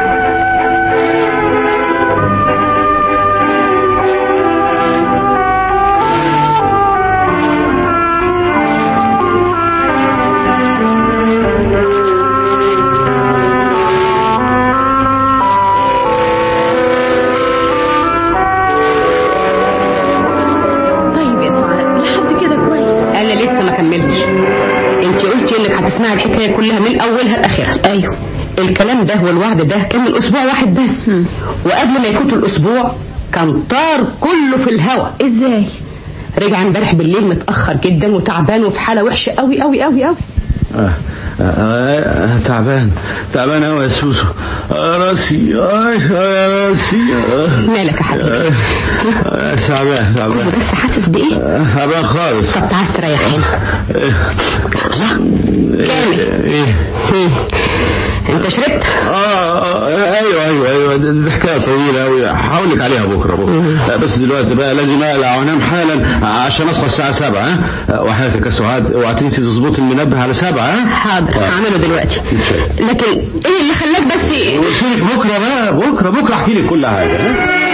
طيب يا سعاد لحد كده كويس انا لسه ما كملتش انت قلتي انك هتسمعي الحكايه كلها من اولها لاخرها ايوه الكلام ده والوعد ده كان من اسبوع واحد بس وقبل ما يفوت الاسبوع كان طار كله في الهوا ازاي رجع امبارح بالليل متاخر جدا وتعبان وفي حاله وحشه قوي قوي قوي قوي آه آه آه تعبان تعبان قوي يا سوسو آه راسي آه آه راسي آه مالك يا حبيبي آه آه تعبان تعبان بس حاسس بايه آه تعبان خالص طب تعال استريح هنا كامل ايه انت شربت آه, آه ايوه ايوه ايوه دي دي حكايه طويله قوي هقول لك عليها بكره بكره لا بس دلوقتي بقى لازم اقلع وانام حالا عشان اصحى الساعه 7 ها وحياتك يا سعاد اوعى تنسي تظبط المنبه على 7 ها حاضر هعمله دلوقتي لكن ايه اللي خلاك بس قلت لك بكره بقى بكره بكره احكي لك كل حاجه ها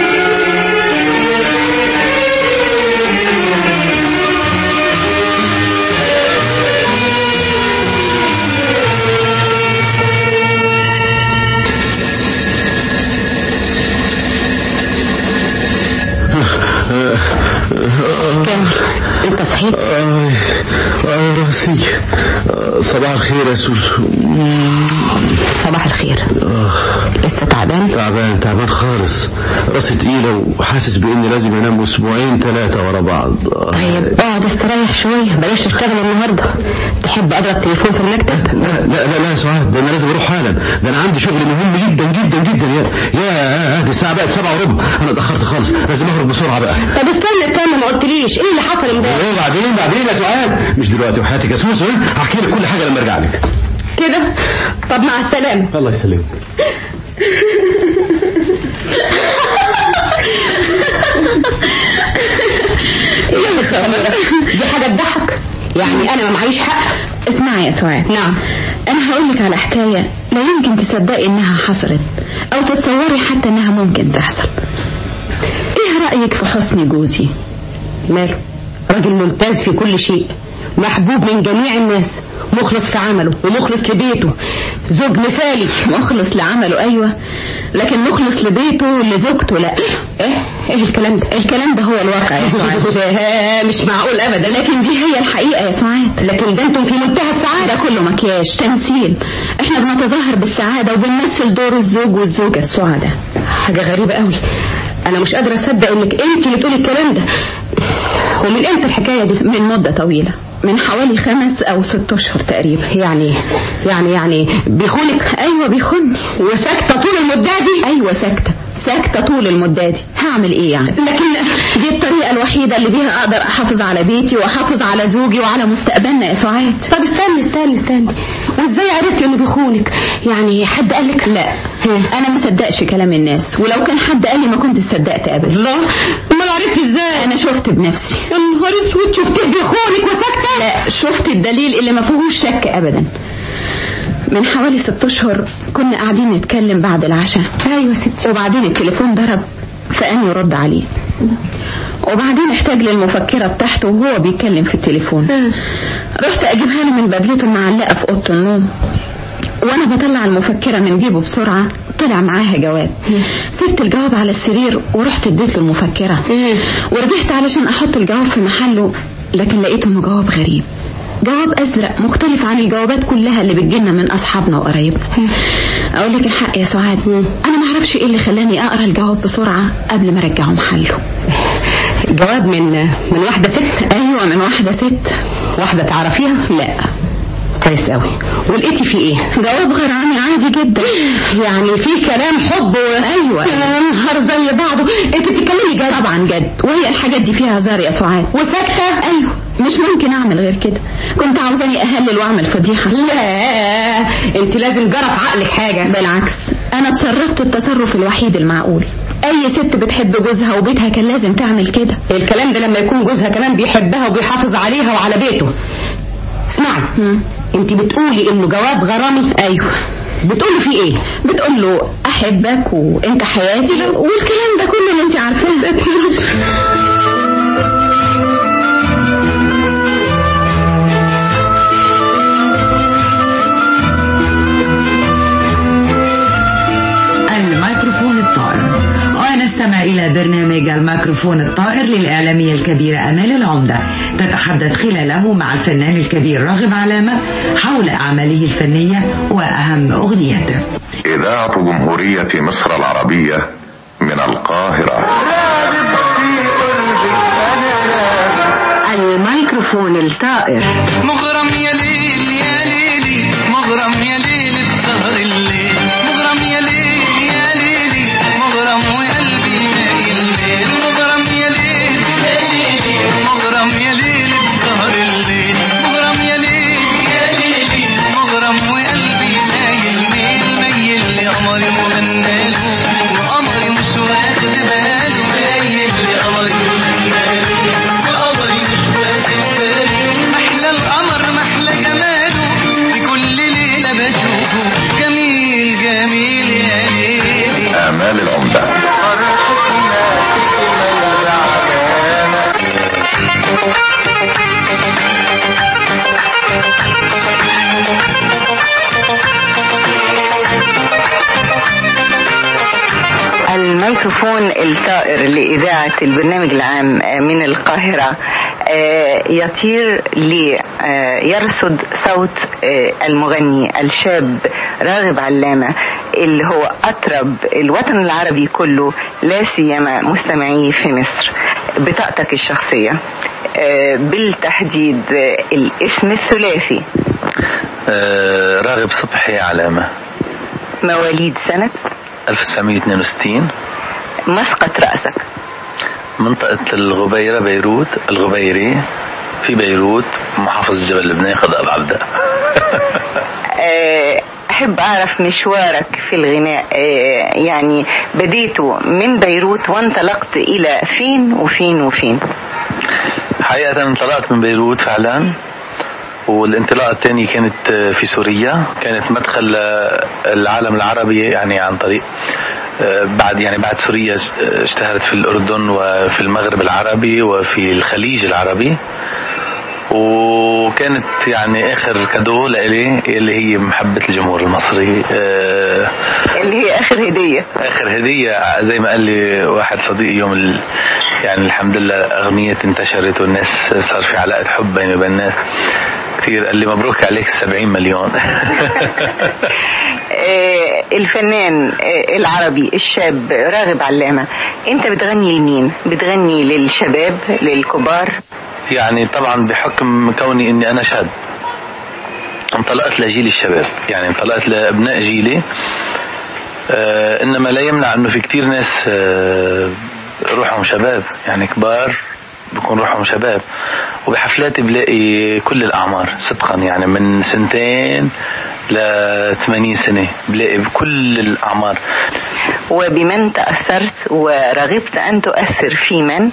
كامل انت صحيت آه آه راسي آه صباح الخير يا سوسو صباح الخير لسه تعبان تعبان تعبان خالص راسي تقيلة وحاسس بإني لازم أنام أسبوعين ثلاثة ورا بعض آه. طيب اقعد استريح شويه بلاش تشتغل النهارده تحب اضرب تليفون في المكتب لا لا لا لا يا سعاد ده انا لازم اروح حالا ده انا عندي شغل مهم جدا جدا جدا يا يا دي الساعه بقت سبعة وربع انا اتاخرت خالص لازم اهرب بسرعه بقى طب استنى استنى ما قلتليش ايه اللي حصل امبارح ايه بعدين بعدين يا سعاد مش دلوقتي وحياتك يا سوسو ها؟ هحكي لك كل حاجه لما ارجع لك كده طب مع السلامه الله يسلمك يا خبر دي حاجه تضحك يعني انا ما معيش حق اسمعي يا سعاد نعم انا هقول لك على حكايه لا يمكن تصدقي انها حصلت او تتصوري حتى انها ممكن تحصل ايه رايك في حسن جوزي ماله راجل ممتاز في كل شيء محبوب من جميع الناس مخلص في عمله ومخلص لبيته زوج مثالي مخلص لعمله ايوه لكن مخلص لبيته لزوجته لا ايه ايه الكلام ده الكلام ده هو الواقع يا سعاد مش معقول ابدا لكن دي هي الحقيقه يا سعاد لكن ده انتم في منتهى السعاده ده كله مكياج تمثيل احنا بنتظاهر بالسعاده وبنمثل دور الزوج والزوجه السعداء حاجه غريبه قوي انا مش قادره اصدق انك انت اللي تقولي الكلام ده ومن امتى الحكايه دي من مده طويله من حوالي خمس او ست اشهر تقريبا يعني يعني يعني بيخونك ايوه بيخوني وساكته طول المده دي ايوه ساكته ساكته طول المده دي هعمل ايه يعني لكن دي الطريقة الوحيدة اللي بيها أقدر أحافظ على بيتي وأحافظ على زوجي وعلى مستقبلنا يا سعاد طب استني استني استني وازاي عرفتي انه بيخونك يعني حد قال لك لا أنا ما صدقش كلام الناس ولو كان حد قال لي ما كنت صدقت أبدا لا امال عرفتي ازاي أنا شفت بنفسي يا نهار اسود شفتيه بيخونك وساكته لا شفت الدليل اللي ما فيهوش شك أبدا من حوالي ست أشهر كنا قاعدين نتكلم بعد العشاء ايوه ستي وبعدين التليفون ضرب فقام يرد عليه وبعدين احتاج للمفكرة بتاعته وهو بيتكلم في التليفون رحت اجيبها له من بدلته المعلقة في اوضه النوم وانا بطلع المفكرة من جيبه بسرعة طلع معاها جواب سبت الجواب على السرير ورحت اديت له المفكرة ورجعت علشان احط الجواب في محله لكن لقيته انه جواب غريب جواب ازرق مختلف عن الجوابات كلها اللي بتجيلنا من اصحابنا وقرايبنا اقول لك الحق يا سعاد انا ما اعرفش ايه اللي خلاني اقرا الجواب بسرعه قبل ما ارجعه محله جواب من من واحده ست ايوه من واحده ست واحده تعرفيها لا كويس قوي ولقيتي فيه ايه جواب غرامي عادي جدا يعني في كلام حب و... ايوه يا نهار زي بعضه انت بتتكلمي جد طبعا جد وهي الحاجات دي فيها هزار يا سعاد وساكته ايوه مش ممكن اعمل غير كده كنت عاوزاني اهلل واعمل فضيحه لا انت لازم جرى في عقلك حاجه بالعكس انا تصرفت التصرف الوحيد المعقول اي ست بتحب جوزها وبيتها كان لازم تعمل كده الكلام ده لما يكون جوزها كمان بيحبها وبيحافظ عليها وعلى بيته اسمعي انت بتقولي انه جواب غرامي ايوه بتقولي فيه ايه بتقول له احبك وانت حياتي والكلام ده كله اللي انت عارفاه الميكروفون الطائر ونستمع إلى برنامج الميكروفون الطائر للإعلامية الكبيرة أمال العمدة تتحدث خلاله مع الفنان الكبير راغب علامة حول أعماله الفنية وأهم أغنياته إذاعة جمهورية مصر العربية من القاهرة الميكروفون الطائر مغرم يا ليل يا ليلي مغرم يا ليل بسهر الليل مغرم يا ليل يا ليلي مغرم وقلبي مايل الليل مغرم يا ليل يا ليلي مغرم يا ليل بسهر الليل مغرم يا ليل يا ليلي مغرم وقلبي مايل ميل ميل لقمري ومناله وقمري مش واخد باله مايل لقمري ومناله وقمري مش واخد باله محلى القمر محلى جماله بكل ليلة بشوفه جميل جميل يا ليلي آمال العمدة الميكروفون الطائر لإذاعة البرنامج العام من القاهرة آه، يطير ليرصد صوت آه، المغني الشاب راغب علامة اللي هو أطرب الوطن العربي كله لا سيما مستمعيه في مصر بطاقتك الشخصية آه، بالتحديد آه، الاسم الثلاثي آه، راغب صبحي علامة مواليد سنة 1962 مسقط رأسك منطقة الغبيرة بيروت الغبيري في بيروت محافظة جبل لبنان قضاء بعبدة آه، أحب أعرف مشوارك في الغناء آه، يعني بديته من بيروت وانطلقت إلى فين وفين وفين حقيقة انطلقت من بيروت فعلا والانطلاقة الثانية كانت آه، في سوريا كانت مدخل آه، العالم العربي يعني عن طريق آه، بعد يعني بعد سوريا اش- آه، اشتهرت في الأردن وفي المغرب العربي وفي الخليج العربي وكانت يعني اخر كادو لإلي اللي هي محبة الجمهور المصري آه، اللي هي آخر هدية اخر هدية زي ما قال لي واحد صديقي يوم ال... يعني الحمد لله اغنية انتشرت والناس صار في علاقة حب بيني وبين الناس كثير قال لي مبروك عليك 70 مليون آه، الفنان آه، العربي الشاب راغب علامة انت بتغني لمين بتغني للشباب للكبار يعني طبعا بحكم كوني اني انا شاب انطلقت لجيل الشباب يعني انطلقت لابناء جيلي آه انما لا يمنع انه في كتير ناس آه روحهم شباب يعني كبار بكون روحهم شباب وبحفلاتي بلاقي كل الأعمار صدقا يعني من سنتين ل 80 سنة بلاقي بكل الأعمار وبمن تأثرت ورغبت أن تؤثر في من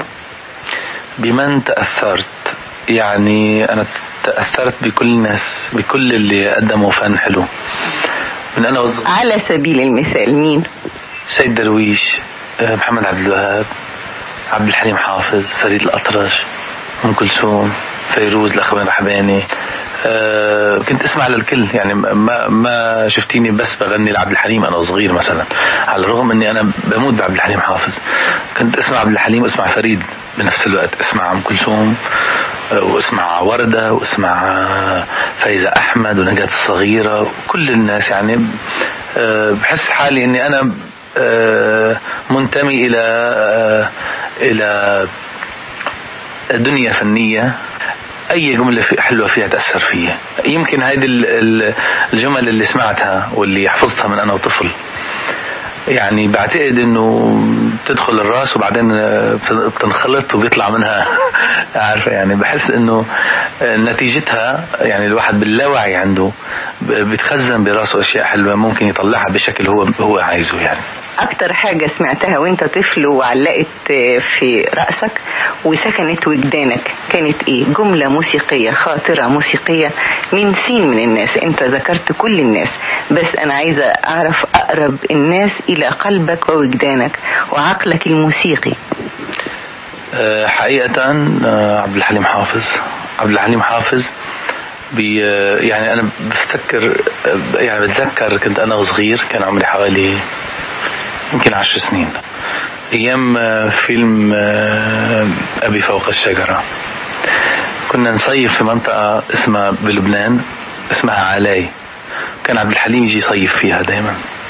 بمن تأثرت يعني أنا تأثرت بكل الناس بكل اللي قدموا فن حلو من أنا وصغير على سبيل المثال مين سيد درويش آه، محمد عبد الوهاب عبد الحليم حافظ فريد الأطرش أم كلثوم فيروز الأخوين رحباني آه، كنت اسمع للكل يعني ما ما شفتيني بس بغني لعبد الحليم انا صغير مثلا على الرغم اني انا بموت بعبد الحليم حافظ كنت اسمع عبد الحليم واسمع فريد بنفس الوقت اسمع ام كلثوم آه، واسمع وردة واسمع آه، فايزة أحمد ونجاة الصغيرة وكل الناس يعني آه، بحس حالي إني أنا آه، منتمي إلى آه، إلى دنيا فنية أي جملة في- حلوة فيها تأثر فيا يمكن هذه ال- ال- الجمل اللي سمعتها واللي حفظتها من أنا وطفل يعني بعتقد انه بتدخل الراس وبعدين آه، بت- بتنخلط وبيطلع منها عارفه يعني بحس انه آه، نتيجتها يعني الواحد باللاوعي عنده ب- بتخزن براسه اشياء حلوه ممكن يطلعها بشكل هو هو عايزه يعني أكتر حاجة سمعتها وأنت طفل وعلقت في رأسك وسكنت وجدانك كانت إيه؟ جملة موسيقية خاطرة موسيقية من سين من الناس أنت ذكرت كل الناس بس أنا عايزة أعرف أقرب الناس إلى قلبك ووجدانك وعقلك الموسيقي آه، حقيقة آه، عبد الحليم حافظ عبد الحليم حافظ بي آه، يعني أنا بفتكر آه، يعني بتذكر كنت أنا وصغير كان عمري حوالي يمكن عشر سنين أيام آه، فيلم آه، أبي فوق الشجرة كنا نصيف في منطقة اسمها بلبنان اسمها علاي كان عبد الحليم يجي يصيف فيها دايما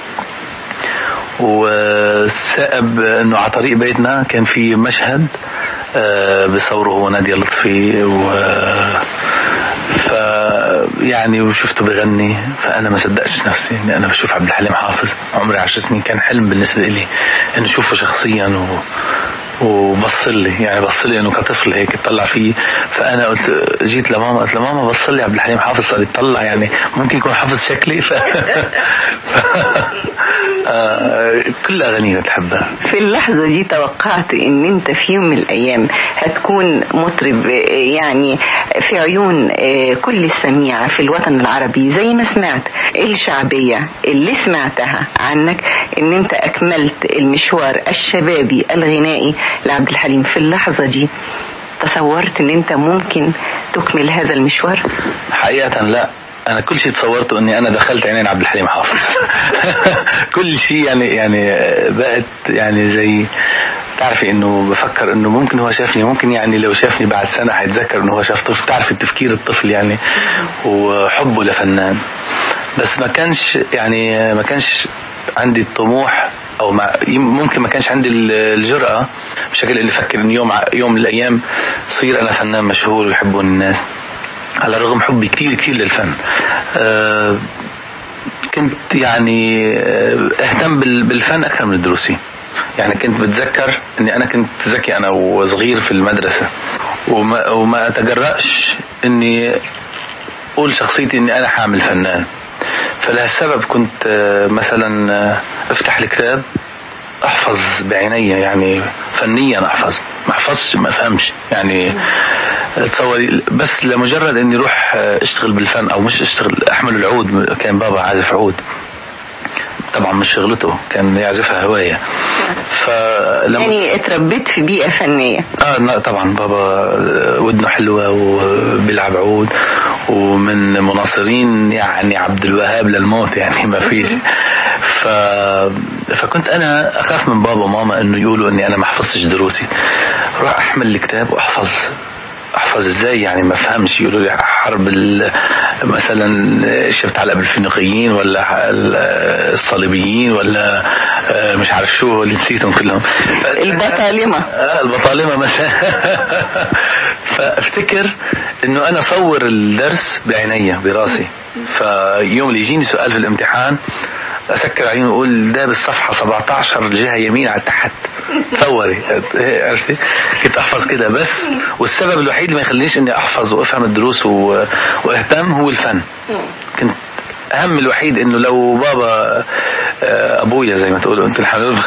وسأب انه على طريق بيتنا كان في مشهد آه، بصوره هو نادية لطفي و ف يعني وشفته بغني فانا ما صدقتش نفسي اني انا بشوف عبد الحليم حافظ عمري عشر سنين كان حلم بالنسبه لي انه اشوفه شخصيا و وبص لي يعني بص لي انه كطفل هيك اطلع فيه فانا قلت جيت لماما قلت لماما بص لي عبد الحليم حافظ صار يطلع يعني ممكن يكون حافظ شكلي ف... آه، كل اغانيه بتحبها في اللحظة دي توقعت ان انت في يوم من الايام هتكون مطرب آه، يعني في عيون آه، كل السميعة في الوطن العربي زي ما سمعت الشعبية اللي سمعتها عنك ان انت اكملت المشوار الشبابي الغنائي لعبد الحليم في اللحظة دي تصورت ان انت ممكن تكمل هذا المشوار حقيقة لا أنا كل شيء تصورته إني أنا دخلت عينين عبد الحليم حافظ كل شيء يعني يعني بقت يعني زي تعرفي إنه بفكر إنه ممكن هو شافني ممكن يعني لو شافني بعد سنة حيتذكر إنه هو شاف طفل تعرفي التفكير الطفل يعني وحبه لفنان بس ما كانش يعني ما كانش عندي الطموح او ما ممكن ما كانش عندي ال- الجرأة بشكل اللي افكر ان يوم ع- يوم من الايام صير انا فنان مشهور ويحبوني الناس على الرغم حبي كثير كثير للفن آه، كنت يعني آه، اهتم بال- بالفن اكثر من الدروسي يعني كنت بتذكر اني انا كنت ذكي انا وصغير في المدرسة وما, وما اتجرأش اني اقول شخصيتي اني انا حامل فنان فلهالسبب كنت آه، مثلا آه، افتح الكتاب احفظ بعيني يعني فنيا احفظ ما احفظش ما افهمش يعني تصوري بس لمجرد اني اروح آه، اشتغل بالفن او مش اشتغل احمل العود كان بابا عازف عود طبعا مش شغلته كان يعزفها هوايه فلما يعني اتربيت في بيئة فنية اه لا طبعا بابا آه، ودنه حلوه وبيلعب عود ومن مناصرين يعني عبد الوهاب للموت يعني ما فيش ف... فكنت انا اخاف من بابا وماما انه يقولوا اني انا ما حفظتش دروسي راح احمل الكتاب واحفظ احفظ ازاي يعني ما افهمش يقولوا لي حرب ال- مثلا شفت على بالفينيقيين ولا ال- الصليبيين ولا آه، مش عارف شو اللي نسيتهم كلهم البطالمة آه، البطالمة مثلا فافتكر انه انا اصور الدرس بعيني براسي فيوم اللي يجيني سؤال في الامتحان اسكر عيوني واقول ده بالصفحه 17 جهه يمين على تحت تصوري عرفتي كنت احفظ كده بس والسبب الوحيد اللي ما يخلينيش اني احفظ وافهم الدروس و... واهتم هو الفن كنت اهم الوحيد انه لو بابا آه، ابويا زي ما تقولوا انت الحلول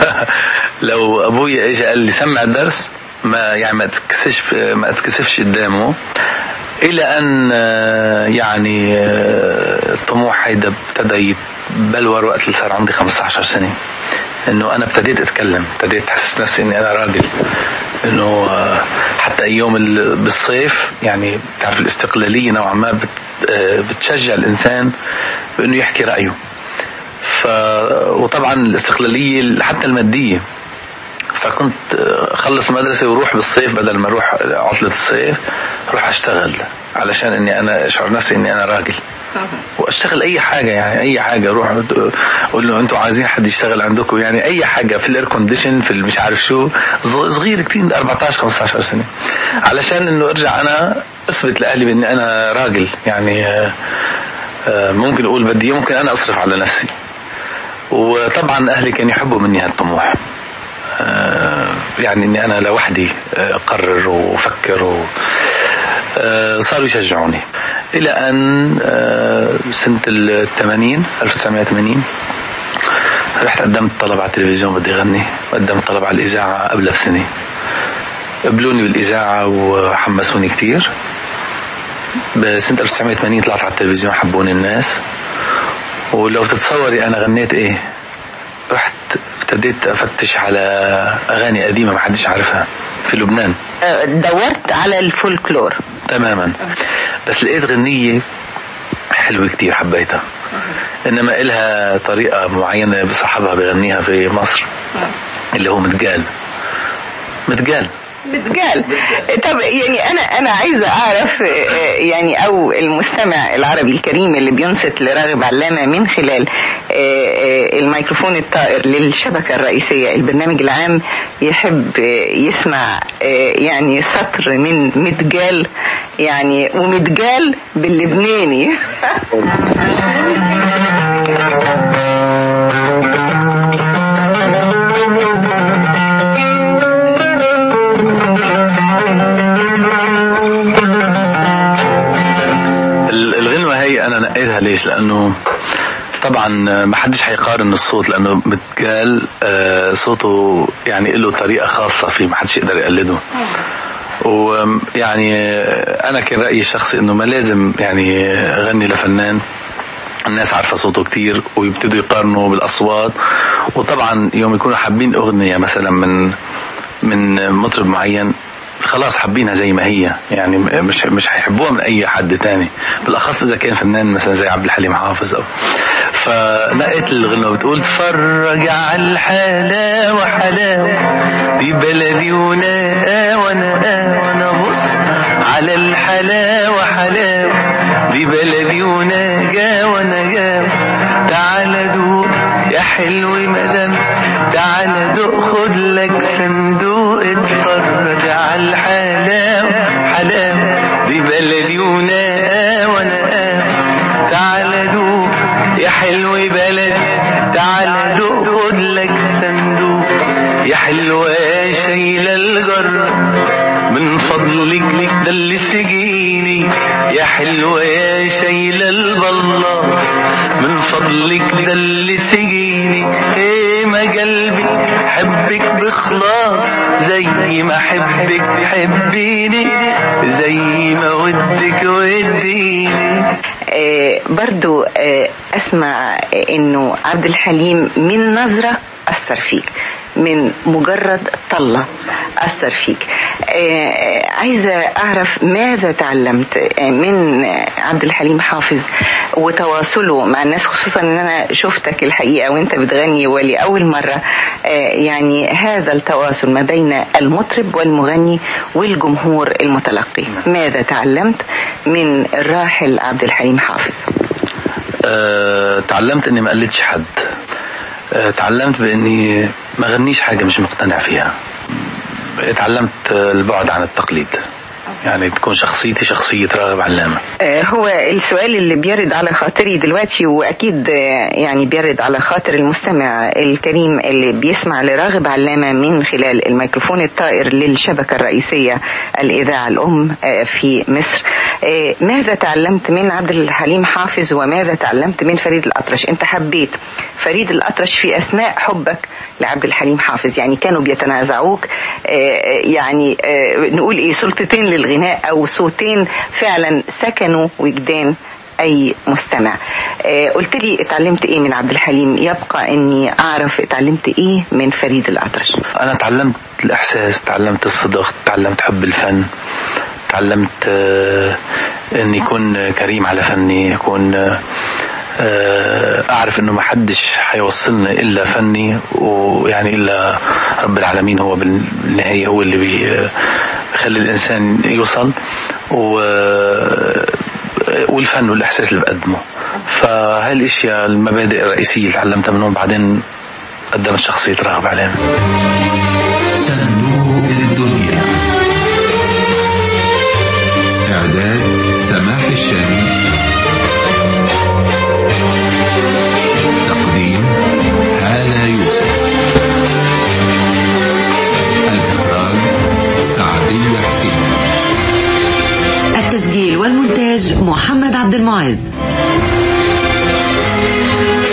لو ابويا اجى قال لي سمع الدرس ما يعني ما اتكسفش ما اتكسفش قدامه الى ان آه، يعني آه، الطموح هيدا ابتدى يتبلور وقت اللي صار عندي 15 سنه انه انا ابتديت اتكلم ابتديت احس نفسي اني انا راجل انه آه، حتى ايام ال- بالصيف يعني بتعرف الاستقلاليه نوعا ما بت- آه، بتشجع الانسان بانه يحكي رايه ف وطبعا الاستقلاليه حتى الماديه فكنت آه، خلص مدرسة وروح بالصيف بدل ما اروح عطلة الصيف اروح اشتغل علشان اني انا اشعر نفسي اني انا راجل واشتغل اي حاجه يعني اي حاجه اروح اقول له انتوا عايزين حد يشتغل عندكم يعني اي حاجه في الاير كونديشن في مش عارف شو ص- صغير كتير 14 15 سنه علشان انه ارجع انا اثبت لاهلي باني انا راجل يعني آه، آه، ممكن اقول بدي ممكن انا اصرف على نفسي وطبعا اهلي كانوا يحبوا مني هالطموح آه، يعني اني انا لوحدي آه، اقرر وافكر و آه، صاروا يشجعوني الى ان آه، سنه ال 80 1980 رحت قدمت طلب على التلفزيون بدي اغني وقدمت طلب على الاذاعه قبلها بسنه قبلوني بالاذاعه وحمسوني كثير بسنه 1980 طلعت على التلفزيون حبوني الناس ولو تتصوري انا غنيت ايه رحت ابتديت افتش على اغاني قديمه ما حدش عارفها في لبنان آه، دورت على الفولكلور تماما بس لقيت غنية حلوة كتير حبيتها انما إلها طريقة معينة بصاحبها بغنيها في مصر اللي هو متقال متقال بتقال طب يعني انا انا عايزه اعرف آه، يعني او المستمع العربي الكريم اللي بينصت لراغب علامه من خلال آه، آه، الميكروفون الطائر للشبكه الرئيسيه البرنامج العام يحب آه، يسمع آه، يعني سطر من متقال يعني ومتقال باللبناني ال- الغنوة هي أنا نقيتها ليش لأنه طبعا ما حدش حيقارن الصوت لأنه متقال آه، صوته يعني له طريقة خاصة فيه ما حدش يقدر يقلده ويعني أنا كان رأيي الشخصي إنه ما لازم يعني أغني لفنان الناس عارفة صوته كتير ويبتدوا يقارنوا بالأصوات وطبعا يوم يكونوا حابين أغنية مثلا من من مطرب معين خلاص حابينها زي ما هي يعني مش مش هيحبوها من اي حد تاني بالاخص اذا كان فنان مثلا زي عبد الحليم حافظ او فلقيت الغنوة بتقول تفرج على الحلاوة حلاوة في بلدي وانا وانا وانا بص على الحلاوة حلاوة في بلدي وانا جا وانا جا تعال دوق يا حلو مدام تعال دوق خد لك صندوق اتفرج على الحلاوة حلاوة في بلدي وانا وانا تعال دوق يا حلو بلد تعال دوق خد لك صندوق يا حلوة يا شايلة الجر من فضلك ده اللي سجيني يا حلوة يا شايلة البلاص من فضلك ده اللي سجيني ايه ما قلبي حبك بخلاص زي ما حبك حبيني زي ما ودك وديني آه، برضو آه، اسمع انه عبد الحليم من نظرة اثر فيك من مجرد طلة اثر فيك آه، آه، عايزة اعرف ماذا تعلمت آه، من آه، عبد الحليم حافظ وتواصله مع الناس خصوصا ان انا شفتك الحقيقة وانت بتغني ولأول مرة آه، يعني هذا التواصل ما بين المطرب والمغني والجمهور المتلقي ماذا تعلمت من الراحل عبد الحليم حافظ أه تعلمت اني ما قلدش حد أه تعلمت باني ما غنيش حاجه مش مقتنع فيها تعلمت آه، البعد عن التقليد يعني تكون شخصيتي شخصية راغب علامة آه، هو السؤال اللي بيرد على خاطري دلوقتي واكيد آه، يعني بيرد على خاطر المستمع الكريم اللي بيسمع لراغب علامه من خلال الميكروفون الطائر للشبكه الرئيسيه الاذاعه الام آه، في مصر آه، ماذا تعلمت من عبد الحليم حافظ وماذا تعلمت من فريد الاطرش انت حبيت فريد الاطرش في اثناء حبك لعبد الحليم حافظ يعني كانوا بيتنازعوك آه، يعني آه، نقول ايه سلطتين للغناء او صوتين فعلا سكنوا وجدان اي مستمع آه، قلت لي اتعلمت ايه من عبد الحليم يبقى اني اعرف اتعلمت ايه من فريد الاطرش أنا تعلمت الإحساس تعلمت الصدق تعلمت حب الفن تعلمت آه، أن يكون كريم على فني يكون آه، آه، أعرف أنه ما حدش حيوصلنا إلا فني ويعني إلا رب العالمين هو بالنهاية هو اللي بي- بيخلي الإنسان يوصل و والفن والإحساس اللي بقدمه فهاي الأشياء المبادئ الرئيسية اللي تعلمتها منهم بعدين قدمت شخصية راغب علامة صندوق الدنيا إعداد سماح الشامي تقديم هالة يوسف الإخراج سعدية حسين التسجيل والمونتاج محمد عبد المعز